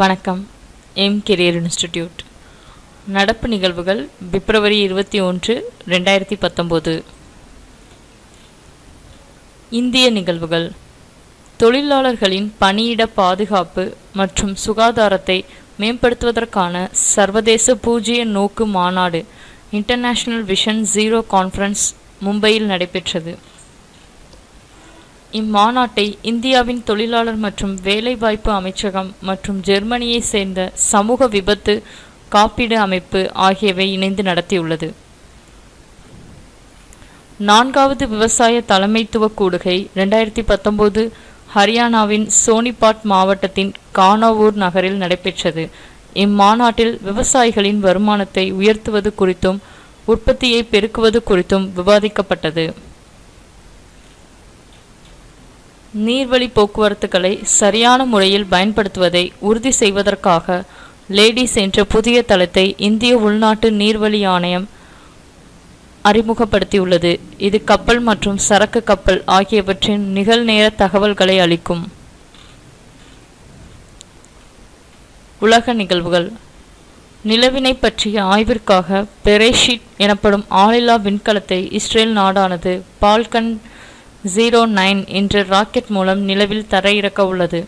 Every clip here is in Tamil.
வணக்கம் எம் கெரியர் இன்ஸ்டிடியூட் நடப்பு நிகழ்வுகள் பிப்ரவரி இருபத்தி ஒன்று ரெண்டாயிரத்தி பத்தொம்போது இந்திய நிகழ்வுகள் தொழிலாளர்களின் பணியிட பாதுகாப்பு மற்றும் சுகாதாரத்தை மேம்படுத்துவதற்கான சர்வதேச பூஜ்ய நோக்கு மாநாடு இன்டர்நேஷனல் விஷன் ஜீரோ கான்ஃபரன்ஸ் மும்பையில் நடைபெற்றது இம்மாநாட்டை இந்தியாவின் தொழிலாளர் மற்றும் வேலைவாய்ப்பு அமைச்சகம் மற்றும் ஜெர்மனியைச் சேர்ந்த சமூக விபத்து காப்பீடு அமைப்பு ஆகியவை இணைந்து நடத்தியுள்ளது நான்காவது விவசாய தலைமைத்துவ கூடுகை ரெண்டாயிரத்தி பத்தொம்போது ஹரியானாவின் சோனிபாட் மாவட்டத்தின் கானாவூர் நகரில் நடைபெற்றது இம்மாநாட்டில் விவசாயிகளின் வருமானத்தை உயர்த்துவது குறித்தும் உற்பத்தியை பெருக்குவது குறித்தும் விவாதிக்கப்பட்டது நீர்வழி போக்குவரத்துகளை சரியான முறையில் பயன்படுத்துவதை உறுதி செய்வதற்காக லேடிஸ் என்ற புதிய தளத்தை இந்திய உள்நாட்டு நீர்வழி ஆணையம் அறிமுகப்படுத்தியுள்ளது இது கப்பல் மற்றும் சரக்கு கப்பல் ஆகியவற்றின் நிகழ்நேர தகவல்களை அளிக்கும் உலக நிகழ்வுகள் நிலவினை பற்றிய ஆய்விற்காக பெரேஷிட் எனப்படும் ஆளில்லா விண்கலத்தை இஸ்ரேல் நாடானது பால்கன் ஜீரோ நைன் என்ற ராக்கெட் மூலம் நிலவில் தரையிறக்க உள்ளது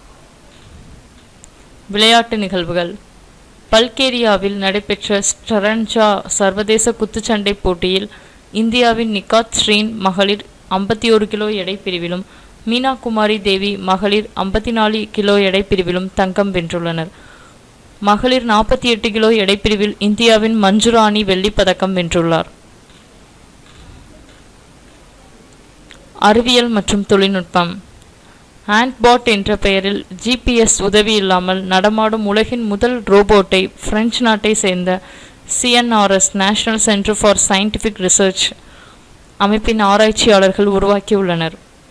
விளையாட்டு நிகழ்வுகள் பல்கேரியாவில் நடைபெற்ற ஸ்டரன்ஜா சர்வதேச குத்துச்சண்டை போட்டியில் இந்தியாவின் நிகாத் ஸ்ரீன் மகளிர் ஐம்பத்தி ஒரு கிலோ எடை பிரிவிலும் மீனா குமாரி தேவி மகளிர் ஐம்பத்தி நாலு கிலோ எடை பிரிவிலும் தங்கம் வென்றுள்ளனர் மகளிர் நாற்பத்தி எட்டு கிலோ எடைப்பிரிவில் இந்தியாவின் மஞ்சுராணி வெள்ளிப் பதக்கம் வென்றுள்ளார் அறிவியல் மற்றும் தொழில்நுட்பம் ஆண்ட்பாட் என்ற பெயரில் ஜிபிஎஸ் உதவி இல்லாமல் நடமாடும் உலகின் முதல் ரோபோட்டை பிரெஞ்சு நாட்டை சேர்ந்த CNRS national centre for scientific research அமைப்பின் ஆராய்ச்சியாளர்கள் உருவாக்கியுள்ளனர்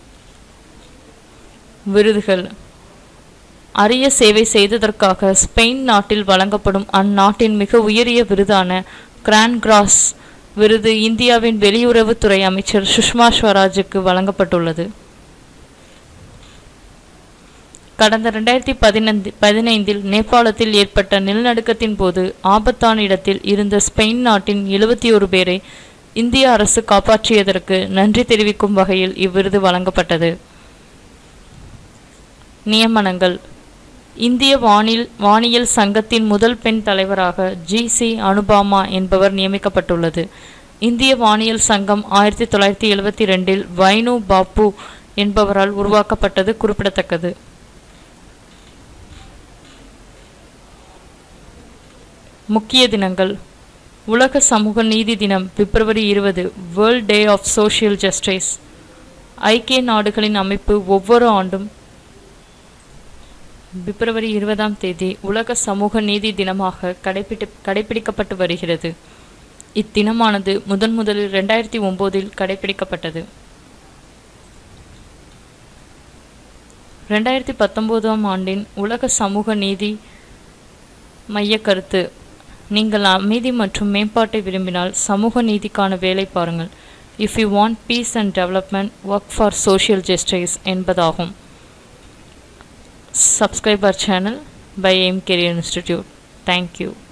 விருதுகள் அரிய சேவை செய்ததற்காக ஸ்பெயின் நாட்டில் வழங்கப்படும் அந்நாட்டின் மிக உயரிய விருதான கிராண்ட் கிராஸ் விருது இந்தியாவின் வெளியுறவுத்துறை அமைச்சர் சுஷ்மா ஸ்வராஜுக்கு வழங்கப்பட்டுள்ளது கடந்த ரெண்டாயிரத்தி பதினைந்து பதினைந்தில் நேபாளத்தில் ஏற்பட்ட நிலநடுக்கத்தின் போது ஆபத்தான இடத்தில் இருந்த ஸ்பெயின் நாட்டின் எழுபத்தி ஒரு பேரை இந்திய அரசு காப்பாற்றியதற்கு நன்றி தெரிவிக்கும் வகையில் இவ்விருது வழங்கப்பட்டது நியமனங்கள் இந்திய வானில் வானியல் சங்கத்தின் முதல் பெண் தலைவராக ஜி சி அனுபாமா என்பவர் நியமிக்கப்பட்டுள்ளது இந்திய வானியல் சங்கம் ஆயிரத்தி தொள்ளாயிரத்தி எழுபத்தி ரெண்டில் வைனு பாப்பு என்பவரால் உருவாக்கப்பட்டது குறிப்பிடத்தக்கது முக்கிய தினங்கள் உலக சமூக நீதி தினம் பிப்ரவரி இருபது world day of social justice ஐக்கிய நாடுகளின் அமைப்பு ஒவ்வொரு ஆண்டும் பிப்ரவரி இருபதாம் தேதி உலக சமூக நீதி தினமாக கடைபிடி கடைபிடிக்கப்பட்டு வருகிறது இத்தினமானது முதன் முதலில் ரெண்டாயிரத்தி ஒம்போதில் கடைபிடிக்கப்பட்டது ரெண்டாயிரத்தி பத்தொம்போதாம் ஆண்டின் உலக சமூக நீதி மைய கருத்து நீங்கள் அமைதி மற்றும் மேம்பாட்டை விரும்பினால் சமூக நீதிக்கான வேலை பாருங்கள் if you want peace and development work for social justice என்பதாகும் subscribe our channel by aim career institute thank you